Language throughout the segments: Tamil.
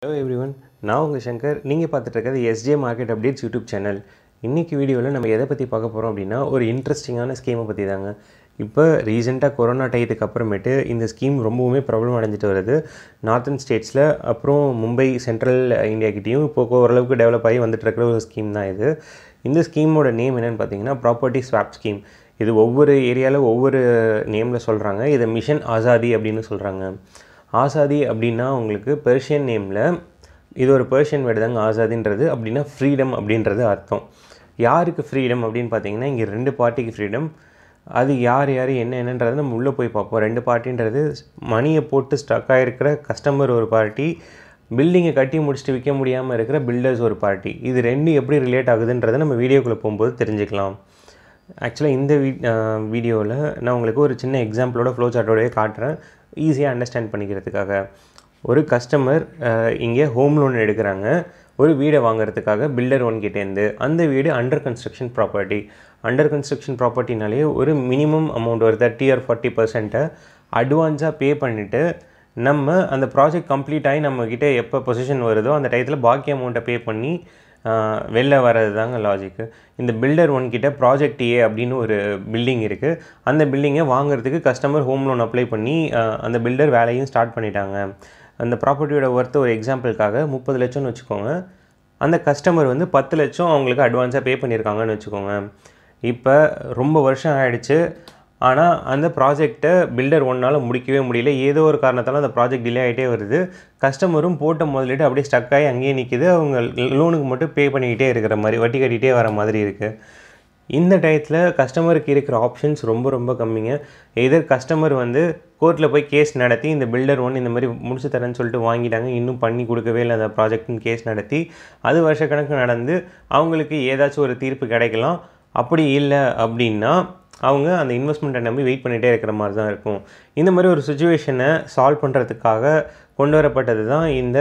ஹலோ எவ்ரிவன் நான் உங்கள் சங்கர் நீங்கள் பார்த்துட்டு இருக்கிறது SJ market updates YouTube channel இன்றைக்கி வீடியோவில் நம்ம எதை பற்றி பார்க்க போகிறோம் அப்படின்னா ஒரு இன்ட்ரெஸ்டிங்கான ஸ்கீமை பற்றி தாங்க இப்போ ரீசெண்டாக கொரோனா டயத்துக்கு அப்புறமேட்டு இந்த ஸ்கீம் ரொம்பவுமே ப்ராப்ளம் அடைஞ்சிட்டு வருது நார்த்தன் ஸ்டேட்ஸில் அப்புறம் மும்பை சென்ட்ரல் இந்தியாக்கிட்டேயும் இப்போ ஓரளவுக்கு டெவலப் ஆகி வந்துட்டு இருக்கிற ஒரு ஸ்கீம் தான் இது இந்த ஸ்கீமோட நேம் என்னென்னு பார்த்தீங்கன்னா ப்ராப்பர்ட்டி ஸ்வாப் ஸ்கீம் இது ஒவ்வொரு ஏரியாவில் ஒவ்வொரு நேமில் சொல்கிறாங்க இதை மிஷன் ஆசாதி அப்படின்னு சொல்கிறாங்க ஆசாதி அப்படின்னா உங்களுக்கு பெர்ஷியன் நேமில் இது ஒரு பெர்ஷியன் வேர்டு தாங்க ஆசாதின்றது அப்படின்னா ஃப்ரீடம் அப்படின்றது அர்த்தம் யாருக்கு ஃப்ரீடம் அப்படின்னு பார்த்தீங்கன்னா இங்கே ரெண்டு பார்ட்டிக்கு ஃப்ரீடம் அது யார் யார் என்ன என்னன்றதை நம்ம உள்ளே போய் பார்ப்போம் ரெண்டு பார்ட்டின்றது மணியை போட்டு ஸ்டக் ஆகிருக்கிற கஸ்டமர் ஒரு பார்ட்டி பில்டிங்கை கட்டி முடிச்சுட்டு விற்க முடியாமல் இருக்கிற பில்டர்ஸ் ஒரு பார்ட்டி இது ரெண்டு எப்படி ரிலேட் ஆகுதுன்றதை நம்ம வீடியோக்குள்ளே போகும்போது தெரிஞ்சுக்கலாம் ஆக்சுவலாக இந்த வீ வீடியோவில் நான் உங்களுக்கு ஒரு சின்ன எக்ஸாம்பிளோட ஃப்ளோ சார்ட்டோடய காட்டுறேன் ஈஸியாக அண்டர்ஸ்டாண்ட் பண்ணிக்கிறதுக்காக ஒரு கஸ்டமர் இங்கே ஹோம் லோன் எடுக்கிறாங்க ஒரு வீடை வாங்குறதுக்காக பில்டர் ஒன் கிட்டேருந்து அந்த வீடு under construction property under construction ப்ராப்பர்ட்டினாலே ஒரு மினிமம் அமௌண்ட் ஒரு தேர்ட்டி ஆர் ஃபார்ட்டி பர்சன்ட்டை அட்வான்ஸாக பே பண்ணிவிட்டு நம்ம அந்த ப்ராஜெக்ட் கம்ப்ளீட் ஆகி நம்மக்கிட்ட எப்போ பொசிஷன் வருதோ அந்த டயத்தில் பாக்கி அமௌண்ட்டை பே பண்ணி வெளில வர்றது தாங்க லாஜிக்கு இந்த பில்டர் ஒன் கிட்ட ப்ராஜெக்ட் ஏ அப்படின்னு ஒரு பில்டிங் இருக்குது அந்த பில்டிங்கை வாங்குறதுக்கு கஸ்டமர் ஹோம் லோன் அப்ளை பண்ணி அந்த பில்டர் வேலையும் ஸ்டார்ட் பண்ணிட்டாங்க அந்த ப்ராப்பர்ட்டியோட ஒர்த்து ஒரு எக்ஸாம்பிளுக்காக முப்பது லட்சம்னு வச்சுக்கோங்க அந்த கஸ்டமர் வந்து பத்து லட்சம் அவங்களுக்கு அட்வான்ஸாக பே பண்ணியிருக்காங்கன்னு வச்சுக்கோங்க இப்போ ரொம்ப வருஷம் ஆகிடுச்சு ஆனால் அந்த ப்ராஜெக்டை பில்டர் ஒன்றால் முடிக்கவே முடியல ஏதோ ஒரு காரணத்தால் அந்த ப்ராஜெக்ட் டிலே ஆகிட்டே வருது கஸ்டமரும் போட்ட முதலிட்டு அப்படியே ஸ்டக் ஆகி அங்கேயே நிற்கிது அவங்க லோனுக்கு மட்டும் பே பண்ணிக்கிட்டே இருக்கிற மாதிரி வட்டி கட்டிகிட்டே வர மாதிரி இருக்குது இந்த டயத்தில் கஸ்டமருக்கு இருக்கிற ஆப்ஷன்ஸ் ரொம்ப ரொம்ப கம்மிங்க எதர் கஸ்டமர் வந்து கோர்ட்டில் போய் கேஸ் நடத்தி இந்த பில்டர் ஒன் இந்த மாதிரி முடிச்சு தரேன்னு சொல்லிட்டு வாங்கிட்டாங்க இன்னும் பண்ணி கொடுக்கவே இல்லை அந்த ப்ராஜெக்ட்னு கேஸ் நடத்தி அது வருஷக்கணக்கு நடந்து அவங்களுக்கு ஏதாச்சும் ஒரு தீர்ப்பு கிடைக்கலாம் அப்படி இல்லை அப்படின்னா அவங்க அந்த இன்வெஸ்ட்மெண்ட்டை நம்பி வெயிட் பண்ணிகிட்டே இருக்கிற மாதிரி தான் இருக்கும் இந்த மாதிரி ஒரு சுச்சுவேஷனை சால்வ் பண்ணுறதுக்காக கொண்டு வரப்பட்டது தான் இந்த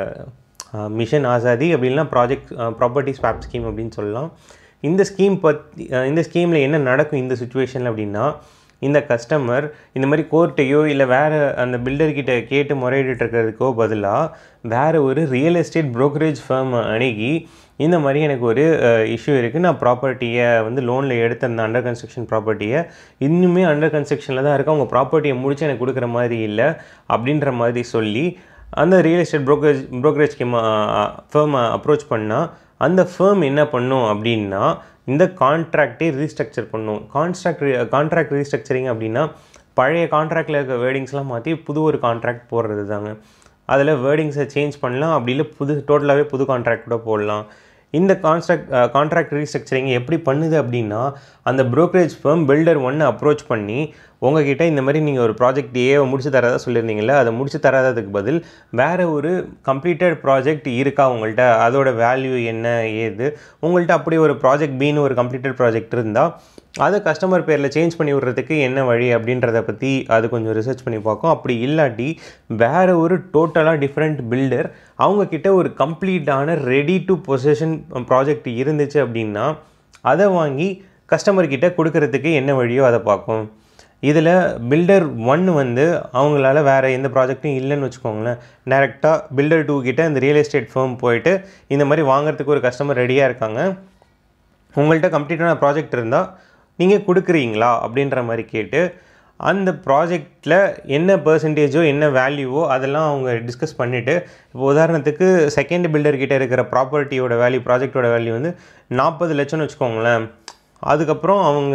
மிஷன் ஆசாதி அப்படின்னா ப்ராஜெக்ட் ப்ராப்பர்ட்டி ஸ்வாப் ஸ்கீம் அப்படின்னு சொல்லலாம் இந்த ஸ்கீம் பற்றி இந்த ஸ்கீமில் என்ன நடக்கும் இந்த சுச்சுவேஷனில் அப்படின்னா இந்த கஸ்டமர் இந்த மாதிரி கோர்ட்டையோ இல்லை வேறு அந்த பில்டர்கிட்ட கேட்டு முறையிட்டு இருக்கிறதுக்கோ பதிலாக வேறு ஒரு ரியல் எஸ்டேட் ப்ரோக்கரேஜ் ஃபேம் அணுகி இந்த மாதிரி எனக்கு ஒரு இஷ்யூ இருக்குது நான் ப்ராப்பர்ட்டியை வந்து லோனில் எடுத்த அந்த அண்டர் கன்ஸ்ட்ரக்ஷன் ப்ராப்பர்ட்டியை இன்னுமே அண்டர் கன்ஸ்ட்ரக்ஷனில் தான் இருக்குது அவங்க ப்ராப்பர்ட்டியை முடிச்சு எனக்கு கொடுக்குற மாதிரி இல்லை அப்படின்ற மாதிரி சொல்லி அந்த real estate brokerage brokerage scheme ஃபேமை அப்ரோச் பண்ணால் அந்த ஃபேம் என்ன பண்ணும் அப்படின்னா இந்த கான்ட்ராக்டே ரீஸ்ட்ரக்சர் பண்ணும் கான்ட்ராக்ட் கான்ட்ராக்ட் ரீஸ்ட்ரக்சரிங் அப்படின்னா பழைய கான்ட்ராக்டில் இருக்க வேர்டிங்ஸ்லாம் மாற்றி புது ஒரு கான்ட்ராக்ட் போடுறது தாங்க அதில் வேர்டிங்ஸை சேஞ்ச் பண்ணலாம் அப்படி இல்லை புது டோட்டலாகவே புது கான்ட்ராக்ட் கூட போடலாம் இந்த கான்ஸ்ட்ரக்ட் கான்ட்ராக்ட் ரீஸ்ட்ரக்சரிங் எப்படி பண்ணுது அப்படின்னா அந்த ப்ரோக்கரேஜ் ஃபேம் பில்டர் ஒன்று அப்ரோச் பண்ணி உங்ககிட்ட இந்த மாதிரி நீங்கள் ஒரு ப்ராஜெக்ட் ஏவை முடிச்சு தரதா சொல்லியிருந்தீங்களே அதை முடிச்சு தராததுக்கு பதில் வேறு ஒரு கம்ப்ளீட்டட் ப்ராஜெக்ட் இருக்கா உங்கள்கிட்ட அதோட வேல்யூ என்ன ஏது உங்கள்கிட்ட அப்படி ஒரு ப்ராஜெக்ட் பின்னு ஒரு கம்ப்ளீட்டட் ப்ராஜெக்ட் இருந்தால் அதை கஸ்டமர் பேரில் சேஞ்ச் பண்ணி விட்றதுக்கு என்ன வழி அப்படின்றத பற்றி அது கொஞ்சம் ரிசர்ச் பண்ணி பார்க்கும் அப்படி இல்லாட்டி வேறு ஒரு டோட்டலாக டிஃப்ரெண்ட் பில்டர் அவங்கக்கிட்ட ஒரு கம்ப்ளீட்டான ரெடி டு பொசிஷன் ப்ராஜெக்ட் இருந்துச்சு அப்படின்னா அதை வாங்கி கஸ்டமர்கிட்ட கொடுக்கறதுக்கு என்ன வழியோ அதை பார்க்கும் இதில் பில்டர் ஒன் வந்து அவங்களால வேறு எந்த ப்ராஜெக்ட்டும் இல்லைன்னு வச்சுக்கோங்களேன் டேரெக்டாக பில்டர் டூ கிட்ட இந்த ரியல் எஸ்டேட் ஃபேம் போயிட்டு இந்த மாதிரி வாங்குறதுக்கு ஒரு கஸ்டமர் ரெடியாக இருக்காங்க உங்கள்கிட்ட கம்ப்ளீட்டான ப்ராஜெக்ட் இருந்தால் நீங்கள் கொடுக்குறீங்களா அப்படின்ற மாதிரி கேட்டு அந்த ப்ராஜெக்டில் என்ன பர்சன்டேஜோ என்ன வேல்யூவோ அதெல்லாம் அவங்க டிஸ்கஸ் பண்ணிவிட்டு இப்போ உதாரணத்துக்கு செகண்ட் பில்டர்கிட்ட இருக்கிற ப்ராப்பர்ட்டியோட வேல்யூ ப்ராஜெக்டோட வேல்யூ வந்து நாற்பது லட்சம்னு வச்சுக்கோங்களேன் அதுக்கப்புறம் அவங்க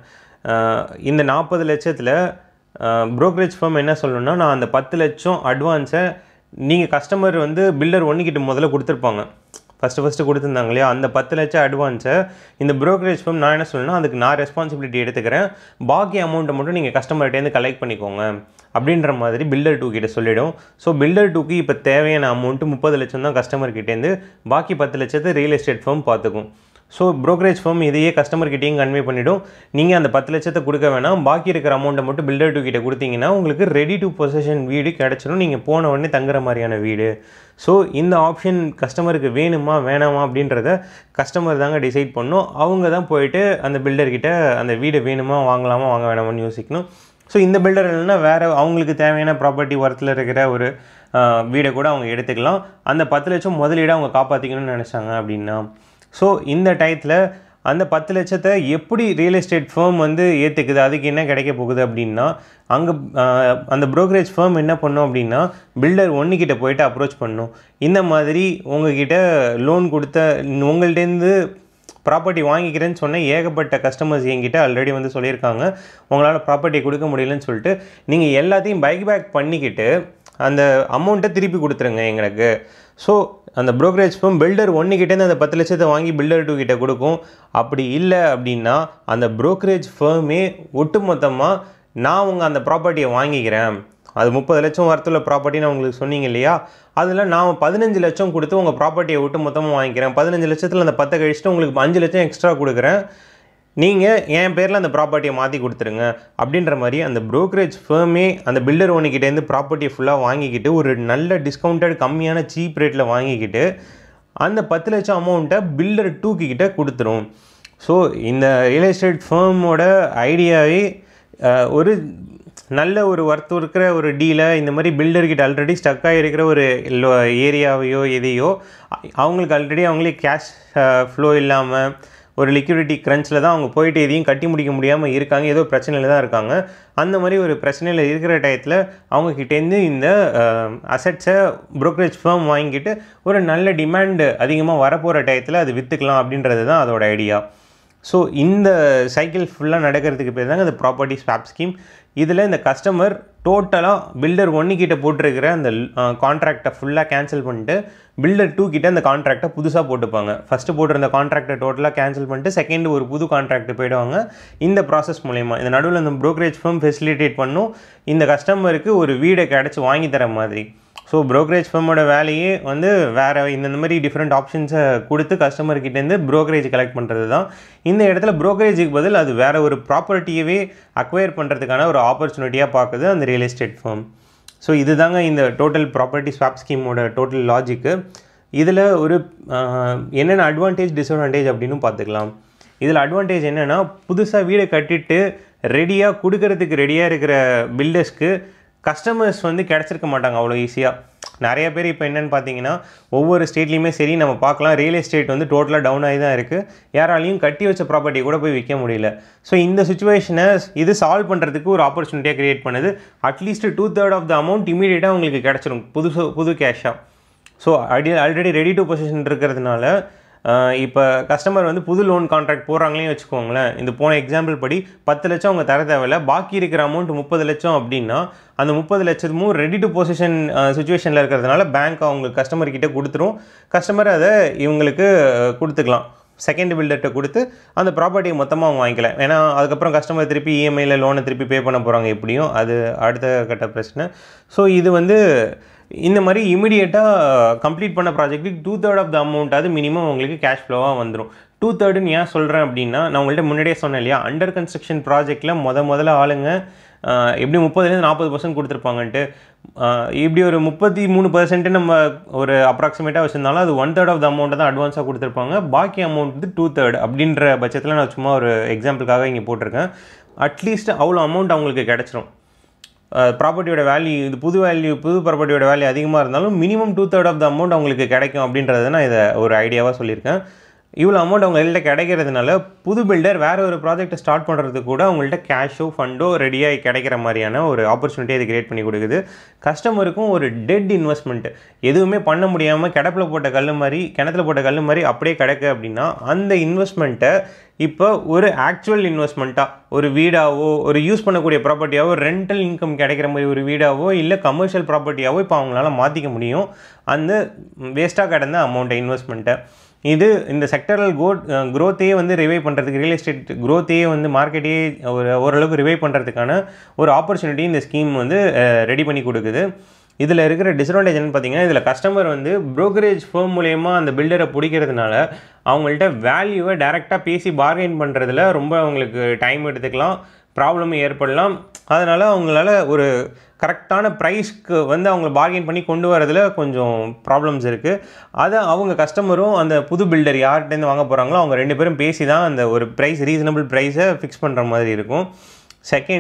இந்த நாற்பது லட்சத்தில் ப்ரோக்கரேஜ் ஃபார்ம் என்ன சொல்லணும்னா நான் அந்த பத்து லட்சம் அட்வான்ஸை நீங்கள் கஸ்டமர் வந்து பில்டர் ஒன்றுக்கிட்ட முதல்ல கொடுத்துருப்பாங்க ஃபஸ்ட்டு ஃபஸ்ட்டு கொடுத்துருந்தாங்க இல்லையா அந்த பத்து லட்சம் அட்வான்ஸை இந்த ப்ரோக்கரேஜ் ஃபார்ம் நான் என்ன சொல்லணும்னா அதுக்கு நான் ரெஸ்பான்சிபிலிட்டி எடுத்துக்கிறேன் பாக்கி அமௌண்ட்டை மட்டும் நீங்கள் கஸ்டமர்கிட்டேருந்து கலெக்ட் பண்ணிக்கோங்க அப்படின்ற மாதிரி பில்டர் டூ கிட்ட சொல்லிடும் ஸோ பில்டர் டூக்கு இப்போ தேவையான அமௌண்ட்டு முப்பது லட்சம் தான் கஸ்டமர்கிட்டேருந்து பாக்கி பத்து லட்சத்தை ரியல் எஸ்டேட் ஃபார்ம் பார்த்துக்கும் ஸோ ப்ரோக்கரேஜ் ஃபார்ம் இதையே கஸ்டமர்கிட்டையும் கன்வே பண்ணிவிடும் நீங்கள் அந்த பத்து லட்சத்தை கொடுக்க வேணாம் பாக்கி இருக்கிற அமௌண்ட்டை மட்டும் பில்டர் டூ கிட்ட கொடுத்தீங்கன்னா உங்களுக்கு ரெடி டு பொசிஷன் வீடு கிடச்சிடும் நீங்கள் போன உடனே தங்குற மாதிரியான வீடு ஸோ இந்த ஆப்ஷன் கஸ்டமருக்கு வேணுமா வேணாமா அப்படின்றத கஸ்டமர் தாங்க டிசைட் பண்ணும் அவங்க தான் போயிட்டு அந்த பில்டர்கிட்ட அந்த வீடு வேணுமா வாங்கலாமா வாங்க வேணாமான்னு யோசிக்கணும் ஸோ இந்த பில்டர் இல்லைன்னா வேறு அவங்களுக்கு தேவையான ப்ராப்பர்ட்டி ஒர்த்தில் இருக்கிற ஒரு வீடை கூட அவங்க எடுத்துக்கலாம் அந்த பத்து லட்சம் முதலீடை அவங்க காப்பாற்றிக்கணும்னு நினச்சாங்க அப்படின்னா ஸோ இந்த டயத்தில் அந்த பத்து லட்சத்தை எப்படி ரியல் எஸ்டேட் ஃபேம் வந்து ஏற்றுக்குது அதுக்கு என்ன கிடைக்க போகுது அப்படின்னா அங்கே அந்த brokerage firm என்ன பண்ணும் அப்படின்னா பில்டர் ஒன்றுக்கிட்ட போயிட்டு அப்ரோச் பண்ணும் இந்த மாதிரி உங்ககிட்ட லோன் கொடுத்த உங்கள்கிட்டேருந்து ப்ராப்பர்ட்டி வாங்கிக்கிறேன்னு சொன்ன ஏகப்பட்ட கஸ்டமர்ஸ் என்கிட்ட ஆல்ரெடி வந்து சொல்லியிருக்காங்க உங்களால் ப்ராப்பர்ட்டி கொடுக்க முடியலன்னு சொல்லிட்டு நீங்கள் எல்லாத்தையும் பைக் பேக் பண்ணிக்கிட்டு அந்த அமௌண்ட்டை திருப்பி கொடுத்துருங்க எங்களுக்கு ஸோ அந்த brokerage firm பில்டர் ஒன்றுக்கிட்டேருந்து அந்த பத்து லட்சத்தை வாங்கி பில்டர் டூ கிட்ட கொடுக்கும் அப்படி இல்லை அப்படின்னா அந்த brokerage firm-ஏ ஒட்டுமொத்தமாக நான் உங்கள் அந்த ப்ராப்பர்ட்டியை வாங்கிக்கிறேன் அது முப்பது லட்சம் வரத்துள்ள ப்ராப்பர்ட்டின்னு உங்களுக்கு சொன்னீங்க இல்லையா அதில் நான் பதினஞ்சு லட்சம் கொடுத்து உங்கள் ப்ராப்பர்ட்டியை விட்டு மொத்தமாக வாங்கிக்கிறேன் பதினஞ்சு லட்சத்தில் அந்த பத்தை கழிச்சுட்டு உங்களுக்கு அஞ்சு லட்சம் எக்ஸ்ட்ரா கொடுக்குறேன் நீங்கள் என் பேரில் அந்த ப்ராப்பர்ட்டியை மாற்றி கொடுத்துருங்க அப்படின்ற மாதிரி அந்த brokerage firm-ஏ அந்த பில்டர் ஓனிக்கிட்டேருந்து ப்ராப்பர்ட்டியை ஃபுல்லாக வாங்கிக்கிட்டு ஒரு நல்ல டிஸ்கவுண்டட் கம்மியான சீப் ரேட்டில் வாங்கிக்கிட்டு அந்த பத்து லட்சம் அமௌண்ட்டை பில்டர் டூக்கு கிட்ட கொடுத்துரும் ஸோ இந்த ரியல் எஸ்டேட் ஃபேமோட ஐடியாவே அஹ், ஒரு நல்ல ஒரு ஒர்த் இருக்கிற ஒரு டீலை இந்த மாதிரி பில்டர்கிட்ட ஆல்ரெடி ஸ்டக் ஆகிருக்கிற ஒரு ஏரியாவையோ எதையோ அ- அவங்களுக்கு ஆல்ரெடி அவங்களே கேஷ் ஃப்ளோ இல்லாமல் ஒரு லிக்விடிட்டி க்ரன்ச்சில் தான் அவங்க போயிட்டு எதையும் கட்டி முடிக்க முடியாமல் இருக்காங்க ஏதோ பிரச்சனையில் தான் இருக்காங்க அந்த மாதிரி ஒரு பிரச்சனையில் இருக்கிற டயத்தில் அவங்கக்கிட்டேருந்து இந்த அசட்ஸை brokerage firm வாங்கிட்டு ஒரு நல்ல டிமாண்டு அதிகமாக வரப்போகிற டயத்தில் அது விற்றுக்கலாம் அப்படின்றது தான் அதோட ஐடியா ஸோ இந்த சைக்கிள் ஃபுல்லாக நடக்கிறதுக்கு பேர் தாங்க இந்த ப்ராப்பர்ட்டி ஸ்வாப் ஸ்கீம் இதில் இந்த கஸ்டமர் டோட்டலாக பில்டர் ஒன்று கிட்ட போட்டிருக்கிற அந்த கான்ட்ராக்டை ஃபுல்லாக கேன்சல் பண்ணிட்டு பில்டர் டூ கிட்ட அந்த கான்ட்ராக்டை புதுசாக போட்டுப்பாங்க ஃபஸ்ட்டு போட்டிருந்த கான்ட்ராக்டை டோட்டலாக கேன்சல் பண்ணிட்டு செகண்ட் ஒரு புது கான்ட்ராக்ட் போயிடுவாங்க இந்த ப்ராசஸ் மூலயமா இந்த நடுவில் இந்த brokerage firm ஃபெசிலிட்டேட் பண்ணும் இந்த கஸ்டமருக்கு ஒரு வீடை கிடச்சி வாங்கி தர மாதிரி ஸோ brokerage firm-ஓட வேலையே வந்து வேறு இந்த இந்த மாதிரி டிஃப்ரெண்ட் ஆப்ஷன்ஸை கொடுத்து கஸ்டமர்கிட்டேருந்து brokerage கலெக்ட் பண்ணுறது தான் இந்த இடத்துல brokerage-க்கு பதில் அது வேறு ஒரு ப்ராப்பர்ட்டியவே அக்வயர் பண்ணுறதுக்கான ஒரு ஆப்பர்ச்சுனிட்டியாக பார்க்குது அந்த ரியல் எஸ்டேட் firm ஸோ இதுதாங்க இந்த டோட்டல் ப்ராப்பர்ட்டி ஸ்வாப் ஸ்கீமோட டோட்டல் லாஜிக்கு இதில் ஒரு ஆஹ், என்னென்ன அட்வான்டேஜ் டிஸ்அட்வான்டேஜ் அப்படின்னு பார்த்துக்கலாம் இதில் அட்வான்டேஜ் என்னென்னா புதுசாக வீடை கட்டிட்டு ரெடியாக கொடுக்கறதுக்கு ரெடியாக இருக்கிற பில்டர்ஸ்க்கு கஸ்டமர்ஸ் வந்து கிடச்சிருக்க மாட்டாங்க அவ்வளோ ஈஸியாக நிறைய பேர் இப்போ என்னென்னு பார்த்தீங்கன்னா ஒவ்வொரு ஸ்டேட்லேயுமே சரி நம்ம பார்க்கலாம் ரியல் எஸ்டேட் வந்து டோட்டலாக டவுன் ஆகி தான் இருக்குது யாராலையும் கட்டி வச்ச ப்ராப்பர்ட்டி கூட போய் விற்க முடியல ஸோ இந்த சுச்சுவேஷனை இது சால்வ் பண்ணுறதுக்கு ஒரு ஆப்பர்ச்சுனிட்டியாக கிரியேட் பண்ணுது at least two third of the amount இமீடியட்டாக உங்களுக்கு கிடச்சிரும் புதுசு புது கேஷாக ஸோ அடி ஆல்ரெடி ரெடி டு பொசிஷன் இருக்கிறதுனால இப்போ கஸ்டமர் வந்து புது லோன் கான்ட்ராக்ட் போடுறாங்களே வச்சுக்கோங்களேன் இந்த போன எக்ஸாம்பிள் படி பத்து லட்சம் அவங்க தர தேவையில்ல பாக்கி இருக்கிற அமௌண்ட் முப்பது லட்சம் அப்படின்னா அந்த முப்பது லட்சமும் ரெடி டு பொசிஷன் சுச்சுவேஷனில் இருக்கிறதுனால பேங்க் அவங்க கஸ்டமர் கிட்ட கொடுத்துரும் கஸ்டமர் அதை இவங்களுக்கு அஹ், கொடுத்துக்கலாம் செகண்ட் பில்டர்கிட்ட கொடுத்து அந்த ப்ராப்பர்ட்டியை மொத்தமாக அவங்க வாங்கிக்கலாம் ஏன்னா அதுக்கப்புறம் கஸ்டமர் திருப்பி இஎம்ஐயில் லோனை திருப்பி பே பண்ண போகிறாங்க எப்படியும் அது அடுத்த கட்ட பிரச்சனை ஸோ இது வந்து இந்த மாதிரி இமிடியேட்டாக கம்ப்ளீட் பண்ண ப்ராஜெக்ட்டுக்கு two third of the amount அது மினிமம் உங்களுக்கு கேஷ் ஃப்ளோவாக வந்துடும் டூ தேர்டுன்னு ஏன் சொல்கிறேன் அப்படின்னா நான் உங்கள்கிட்ட முன்னாடியே சொன்னேன் இல்லையா அண்டர் கன்ஸ்ட்ரக்ஷன் ப்ராஜெக்ட்டில் முத முதல்ல ஆளுங்க ஆஹ், எப்படி முப்பதுலேருந்து நாற்பது பர்சன்ட் கொடுத்துருப்பாங்கன்ட்டு ஆஹ், இப்படி ஒரு முப்பத்தி மூணு பர்சன்ட் நம்ம ஒரு அப்ராக்சிமேட்டாக வச்சுருந்தாலும் அது ஒன் தேர்ட் ஆஃப் த அமௌண்ட்டை தான் அட்வான்ஸாக கொடுத்துருப்பாங்க பாக்கி அமௌண்ட் வந்து டூ தேர்ட் அப்படின்ற பட்சத்தில் நான் சும்மா ஒரு எக்ஸாம்பிளுக்காக இங்கே போட்டிருக்கேன் அட்லீஸ்ட் அவ்வளோ அமௌண்ட் அவங்களுக்கு கிடச்சிரும் ப்ராப்பர்ட்டியோட வேல்யூ இது புது வேல்யூ புது ப்ராப்பர்ட்டியோட வேல்யூ அதிகமாக இருந்தாலும் minimum two third of the amount அவங்களுக்கு கிடைக்கும் அப்படின்றத நான் இதை ஒரு ஐடியாவாக சொல்லியிருக்கேன் இவ்வளோ அமௌண்ட் அவங்கள்ட்ட கிடைக்கிறதுனால புது பில்டர் வேற ஒரு ப்ராஜெக்ட்டை ஸ்டார்ட் பண்ணுறதுக்கு கூட அவங்கள்ட்ட கேஷோ ஃபண்டோ ரெடியாக கிடைக்கிற மாதிரியான ஒரு ஆப்பர்ச்சுனிட்டி அது கிரியேட் பண்ணி கொடுக்குது கஸ்டமருக்கும் ஒரு டெட் இன்வெஸ்ட்மெண்ட் எதுவுமே பண்ண முடியாமல் கிடப்பில் போட்ட கல் மாதிரி கிணத்துல போட்ட கல் மாதிரி அப்படியே கிடக்கு அப்படின்னா அந்த இன்வெஸ்ட்மெண்ட்டை இப்போ ஒரு ஆக்சுவல் இன்வெஸ்ட்மெண்ட்டாக ஒரு வீடாவோ ஒரு யூஸ் பண்ணக்கூடிய ப்ராப்பர்ட்டியாவோ ரெண்டல் இன்கம் கிடைக்கிற மாதிரி ஒரு வீடாவோ இல்லை கமர்ஷியல் ப்ராப்பர்ட்டியாவோ இப்போ அவங்களால மாற்றிக்க முடியும் அந்த வேஸ்ட்டாக கிடந்த அமௌண்ட்டை இன்வெஸ்ட்மெண்ட்டை இது இந்த செக்டரல் கோ க்ரோத்தையே வந்து ரிவைவ் பண்ணுறதுக்கு ரியல் எஸ்டேட் க்ரோத்தையே வந்து மார்க்கெட்டையே ஒரு ஓரளவுக்கு ரிவைவ் பண்ணுறதுக்கான ஒரு ஆப்பர்ச்சுனிட்டி இந்த ஸ்கீம் வந்து ரெடி பண்ணி கொடுக்குது இதில் இருக்கிற டிஸ்அட்வான்டேஜ் என்னன்னு பார்த்தீங்கன்னா இதில் கஸ்டமர் வந்து brokerage firm மூலயமா அந்த பில்டரை பிடிக்கிறதுனால அவங்கள்ட்ட வேல்யூவை டேரெக்டாக பேசி பார்கெயின் பண்ணுறதுல ரொம்ப அவங்களுக்கு டைம் எடுத்துக்கலாம் ப்ராப்ளம் ஏற்படலாம் அதனால் அவங்களால ஒரு கரெக்டான ப்ரைஸ்க்கு வந்து அவங்கள பார்கெயின் பண்ணி கொண்டு வரதுல கொஞ்சம் ப்ராப்ளம்ஸ் இருக்குது அதை அவங்க கஸ்டமரும் அந்த புது பில்டர் யார்கிட்டேருந்து வாங்க போகிறாங்களோ அவங்க ரெண்டு பேரும் பேசி தான் அந்த ஒரு ப்ரைஸ் ரீசனபிள் ப்ரைஸை ஃபிக்ஸ் பண்ணுற மாதிரி இருக்கும் செகண்டு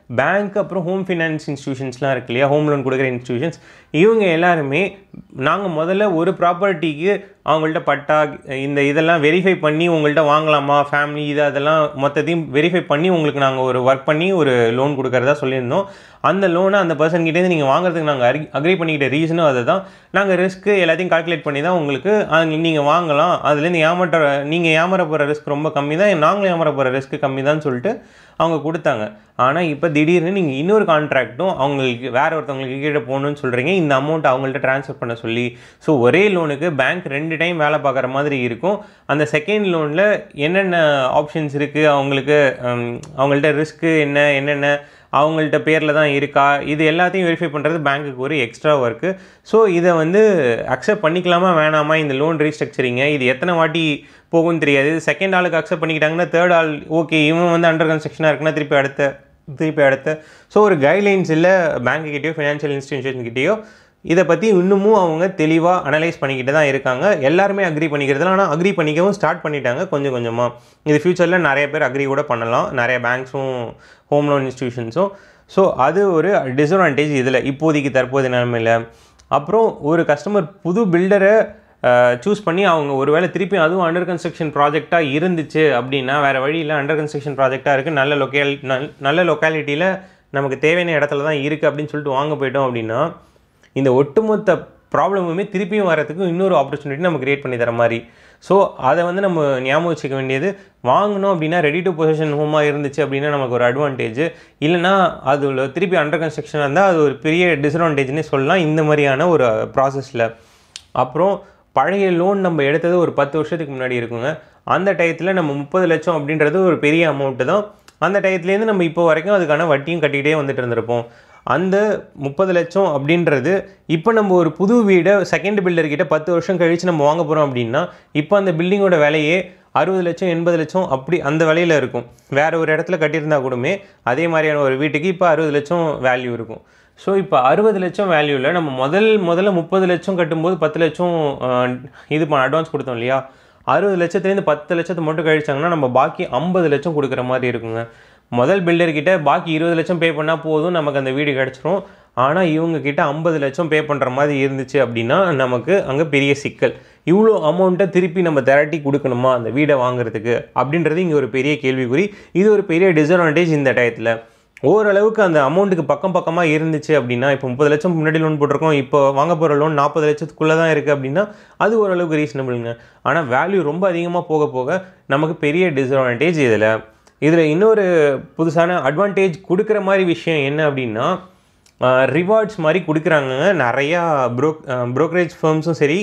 பேங்க் அப்புறம் ஹோம் ஃபினான்ஸ் இன்ஸ்டியூஷன்ஸ்லாம் இருக்கு இல்லையா ஹோம் லோன் கொடுக்குற இன்ஸ்டியூஷன்ஸ் இவங்க எல்லாருமே நாங்கள் முதல்ல ஒரு ப்ராப்பர்ட்டிக்கு அவங்கள்ட்ட பட்டா இந்த இதெல்லாம் வெரிஃபை பண்ணி உங்கள்கிட்ட வாங்கலாமா ஃபேமிலி இது அதெல்லாம் மொத்தத்தையும் வெரிஃபை பண்ணி உங்களுக்கு நாங்கள் ஒரு ஒர்க் பண்ணி ஒரு லோன் கொடுக்குறதா சொல்லியிருந்தோம் அந்த லோனை அந்த பர்சன் கிட்டேருந்து நீங்கள் வாங்குறதுக்கு நாங்கள் அரி அக்ரி பண்ணிக்கிட்ட ரீசனும் அதுதான் நாங்கள் ரிஸ்க்கு எல்லாத்தையும் கால்குலேட் பண்ணி தான் உங்களுக்கு நீங்கள் வாங்கலாம் அதுலேருந்து ஏமாற்ற நீங்கள் ஏமாற போகிற ரிஸ்க் ரொம்ப கம்மி தான் நாங்களும் ஏமாற போகிற ரிஸ்க் கம்மி தான் சொல்லிட்டு அவங்க கொடுத்தாங்க ஆனால் இப்போ திடீர்னு நீங்கள் இன்னொரு கான்ட்ராக்ட்டும் அவங்களுக்கு வேற ஒருத்தவங்களுக்கு கீழே போகணும்னு சொல்கிறீங்க இந்த அமௌண்ட் அவங்கள்ட்ட ட்ரான்ஸ்ஃபர் பண்ண சொல்லி ஸோ ஒரே லோனுக்கு பேங்க் ரெண்டு டைம் வேலை பார்க்குற மாதிரி இருக்கும் அந்த செகண்ட் லோனில் என்னென்ன ஆப்ஷன்ஸ் இருக்குது அவங்களுக்கு ஹம், அவங்கள்ட்ட ரிஸ்க்கு என்ன என்னென்ன அவங்கள்ட்ட பேரில் தான் இருக்கா இது எல்லாத்தையும் வெரிஃபை பண்ணுறது பேங்க்குக்கு ஒரு எக்ஸ்ட்ரா ஒர்க்கு ஸோ இதை வந்து அக்செப்ட் பண்ணிக்கலாமா வேணாமா இந்த லோன் ரீஸ்ட்ரக்சரிங்க இது எத்தனை வாட்டி போகும்னு தெரியாது செகண்ட் ஆளுக்கு அக்செப்ட் பண்ணிக்கிட்டாங்கன்னா தேர்ட் ஆள் ஓகே இவன் வந்து அண்டர் கன்ஸ்ட்ரக்ஷனாக இருக்குன்னா திருப்பி அடுத்த திருப்பி அடுத்த ஸோ ஒரு கைட்லைன்ஸ் இல்லை பேங்க்குக்கிட்டேயோ ஃபினான்ஷியல் இன்ஸ்டிடியூஷன்கிட்டேயோ இதை பற்றி இன்னமும் அவங்க தெளிவாக அனலைஸ் பண்ணிக்கிட்டு தான் இருக்காங்க எல்லாருமே அக்ரி பண்ணிக்கிறதுல ஆனால் அக்ரி பண்ணிக்கவும் ஸ்டார்ட் பண்ணிட்டாங்க கொஞ்சம் கொஞ்சமாக இது ஃப்யூச்சரில் நிறைய பேர் அக்ரி கூட பண்ணலாம் நிறைய பேங்க்ஸும் ஹோம் லோன் இன்ஸ்டியூஷன்ஸும் ஸோ அது ஒரு டிஸ்அட்வான்டேஜ் இதில் இப்போதைக்கு தற்போதைய நிலைமையில் அப்புறம் ஒரு கஸ்டமர் புது பில்டரை சூஸ் பண்ணி அவங்க ஒருவேளை திருப்பி அதுவும் அண்டர் கன்ஸ்ட்ரக்ஷன் ப்ராஜெக்டாக இருந்துச்சு அப்படின்னா வேறு வழியில் அண்டர் கன்ஸ்ட்ரக்ஷன் ப்ராஜெக்டாக இருக்குது நல்ல லொக்கேல் நல்ல லொக்காலிட்டியில் நமக்கு தேவையான இடத்துல தான் இருக்குது அப்படின்னு சொல்லிட்டு வாங்க போயிட்டோம் அப்படின்னா இந்த ஒட்டுமொத்த ப்ராப்ளமுமே திருப்பியும் வரதுக்கு இன்னொரு ஆப்பர்ச்சுனிட்டி நம்ம கிரியேட் பண்ணி தர மாதிரி ஸோ அதை வந்து நம்ம ஞாபகம் வச்சுக்க வேண்டியது வாங்கணும் அப்படின்னா ரெடி டு பொசிஷன் ஹோமாக இருந்துச்சு அப்படின்னா நமக்கு ஒரு அட்வான்டேஜ் இல்லைனா அது திருப்பி அண்டர் கன்ஸ்ட்ரக்ஷனாக இருந்தால் அது ஒரு பெரிய டிஸ்அட்வான்டேஜ்னே சொல்லலாம் இந்த மாதிரியான ஒரு ப்ராசஸில் அப்புறம் பழைய லோன் நம்ம எடுத்தது ஒரு பத்து வருஷத்துக்கு முன்னாடி இருக்குங்க அந்த டயத்தில் நம்ம முப்பது லட்சம் அப்படின்றது ஒரு பெரிய அமௌண்ட்டு தான் அந்த டயத்துலேருந்து நம்ம இப்போ வரைக்கும் அதுக்கான வட்டியும் கட்டிகிட்டே வந்துட்டு இருந்திருப்போம் அந்த முப்பது லட்சம் அப்படின்றது இப்போ நம்ம ஒரு புது வீடை செகண்ட் பில்டர்கிட்ட பத்து வருஷம் கழித்து நம்ம வாங்க போகிறோம் அப்படின்னா இப்போ அந்த பில்டிங்கோட விலையே அறுபது லட்சம் எண்பது லட்சம் அப்படி அந்த விலையில் இருக்கும் வேறு ஒரு இடத்துல கட்டியிருந்தா கூடமே அதே மாதிரியான ஒரு வீட்டுக்கு இப்போ அறுபது லட்சம் வேல்யூ இருக்கும் ஸோ இப்போ அறுபது லட்சம் வேல்யூவில் நம்ம முதல் முதல்ல முப்பது லட்சம் கட்டும்போது பத்து லட்சம் அஹ், இது பண்ண அட்வான்ஸ் கொடுத்தோம் இல்லையா அறுபது லட்சத்துலேருந்து பத்து லட்சத்தை மட்டும் கழிச்சாங்கன்னா நம்ம பாக்கி ஐம்பது லட்சம் கொடுக்குற மாதிரி இருக்குங்க முதல் பில்டர்கிட்ட பாக்கி இருபது லட்சம் பே பண்ணால் போதும் நமக்கு அந்த வீடு கிடச்சிரும் ஆனால் இவங்க கிட்ட ஐம்பது லட்சம் பே பண்ணுற மாதிரி இருந்துச்சு அப்படின்னா நமக்கு அங்கே பெரிய சிக்கல் இவ்வளோ அமௌண்ட்டை திருப்பி நம்ம திரட்டி கொடுக்கணுமா அந்த வீடை வாங்குறதுக்கு அப்படின்றது இங்கே ஒரு பெரிய கேள்விக்குறி இது ஒரு பெரிய டிஸ்அட்வான்டேஜ் இந்த டயத்தில் ஓரளவுக்கு அந்த அமௌண்ட்டுக்கு பக்கம் பக்கமாக இருந்துச்சு அப்படின்னா இப்போ முப்பது லட்சம் முன்னாடி லோன் போட்டிருக்கோம் இப்போ வாங்க போகிற லோன் நாற்பது லட்சத்துக்குள்ளே தான் இருக்குது அப்படின்னா அது ஓரளவுக்கு ரீசனபிளுங்க ஆனால் வேல்யூ ரொம்ப அதிகமாக போக போக நமக்கு பெரிய டிஸ்அட்வான்டேஜ் இதில் இதில் இன்னொரு புதுசான அட்வான்டேஜ் கொடுக்குற மாதிரி விஷயம் என்ன அப்படின்னா ரிவார்ட்ஸ் மாதிரி கொடுக்குறாங்க நிறையா ப்ரோக் ப்ரோக்கரேஜ் ஃபர்ம்ஸும் சரி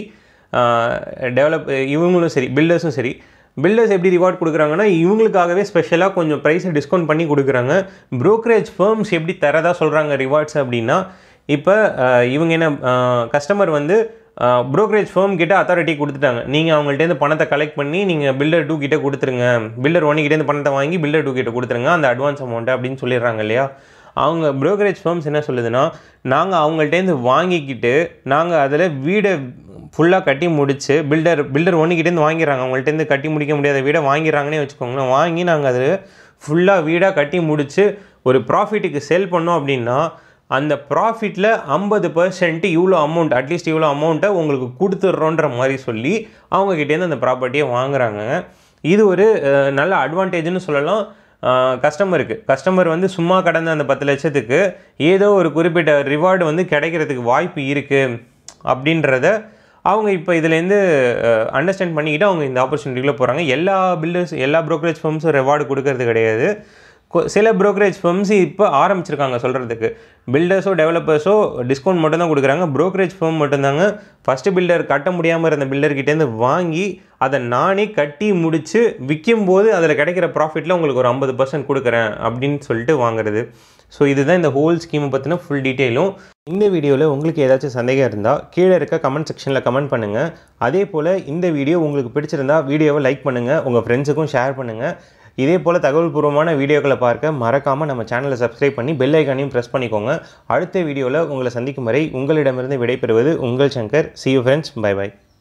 டெவலப் இவங்களும் சரி பில்டர்ஸும் சரி பில்டர்ஸ் எப்படி ரிவார்ட் கொடுக்குறாங்கன்னா இவங்களுக்காகவே ஸ்பெஷலாக கொஞ்சம் ப்ரைஸை டிஸ்கவுண்ட் பண்ணி கொடுக்குறாங்க brokerage firms எப்படி தரதா சொல்கிறாங்க ரிவார்ட்ஸ் அப்படின்னா இப்போ இவங்க என்ன கஸ்டமர் வந்து brokerage firm கிட்ட அத்தாரிட்டி கொடுத்துட்டாங்க நீங்கள் அவங்கள்ட்டேருந்து பணத்தை கலெக்ட் பண்ணி நீங்கள் பில்டர் டூ கிட்ட கொடுத்துருங்க பில்டர் ஒன் கிட்டேருந்து பணத்தை வாங்கி பில்டர் டூ கிட்ட கொடுத்துருங்க அந்த அட்வான்ஸ் அமௌண்ட்டு அப்படின்னு சொல்லிடுறாங்க இல்லையா அவங்க brokerage firms என்ன சொல்லுதுன்னா நாங்கள் அவங்கள்ட்டேருந்து வாங்கிக்கிட்டு நாங்கள் அதில் வீடை ஃபுல்லாக கட்டி முடிச்சு பில்டர் பில்டர் ஒன்றுக்கிட்டேருந்து வாங்கிடுறாங்க அவங்கள்ட்டேருந்து கட்டி முடிக்க முடியாத வீடை வாங்கிடுறாங்கன்னே வச்சுக்கோங்களேன் வாங்கி நாங்கள் அதில் ஃபுல்லாக வீடாக கட்டி முடிச்சு ஒரு ப்ராஃபிட்டுக்கு செல் பண்ணோம் அப்படின்னா அந்த ப்ராஃபிட்டில் ஐம்பது பர்சன்ட் இவ்வளோ அமௌண்ட் அட்லீஸ்ட் இவ்வளோ அமௌண்ட்டை உங்களுக்கு கொடுத்துட்றோன்ற மாதிரி சொல்லி அவங்கக்கிட்டேருந்து அந்த ப்ராப்பர்ட்டியை வாங்குறாங்க இது ஒரு அஹ், நல்ல அட்வான்டேஜ்னு சொல்லலாம் கஸ்டமருக்கு கஸ்டமர் வந்து சும்மா கடந்த அந்த பத்து லட்சத்துக்கு ஏதோ ஒரு குறிப்பிட்ட ரிவார்டு வந்து கிடைக்கிறதுக்கு வாய்ப்பு இருக்குது அப்படின்றத அவங்க இப்போ இதுலேருந்து அண்டர்ஸ்டாண்ட் பண்ணிக்கிட்டு அவங்க இந்த ஆப்பர்ச்சுனிட்டிக்குள்ளே போகிறாங்க எல்லா பில்டர்ஸ் எல்லா brokerage ஃபர்ம்ஸும் ரிவார்டு கொடுக்கறது கிடையாது கொ- சில brokerage firms இப்போ ஆரம்பிச்சிருக்காங்க சொல்கிறதுக்கு பில்டர்ஸோ டெவலப்பர்ஸோ டிஸ்கவுண்ட் மட்டும் தான் கொடுக்குறாங்க brokerage firm மட்டும்தாங்க ஃபஸ்ட்டு பில்டர் கட்ட முடியாமல் இருந்த பில்டர்கிட்டேருந்து வாங்கி அதை நானே கட்டி முடித்து விற்கும்போது அதில் கிடைக்கிற ப்ராஃபிட்டில் உங்களுக்கு ஒரு ஐம்பது பர்சன்ட் கொடுக்குறேன் அப்படின்னு சொல்லிட்டு வாங்குறது ஸோ இதுதான் இந்த ஹோல் ஸ்கீமை பற்றின ஃபுல் டீட்டெயிலும் இந்த வீடியோவில் உங்களுக்கு ஏதாச்சும் சந்தேகம் இருந்தால் கீழே இருக்க கமெண்ட் செக்ஷனில் கமெண்ட் பண்ணுங்கள் அதே போல் இந்த வீடியோ உங்களுக்கு பிடிச்சிருந்தா வீடியோவை லைக் பண்ணுங்கள் உங்கள் ஃப்ரெண்ட்ஸுக்கும் ஷேர் பண்ணுங்கள் இதே போல் தகவல் பூர்வமான வீடியோக்களை பார்க்க மறக்காமல் நம்ம சேனலை சப்ஸ்கிரைப் பண்ணி பெல் ஐக்கானையும் ப்ரெஸ் பண்ணிக்கோங்க அடுத்த வீடியோவில் உங்களை சந்திக்கும் வரை உங்களிடமிருந்து விடைபெறுவது உங்கள் Shankar see you friends bye by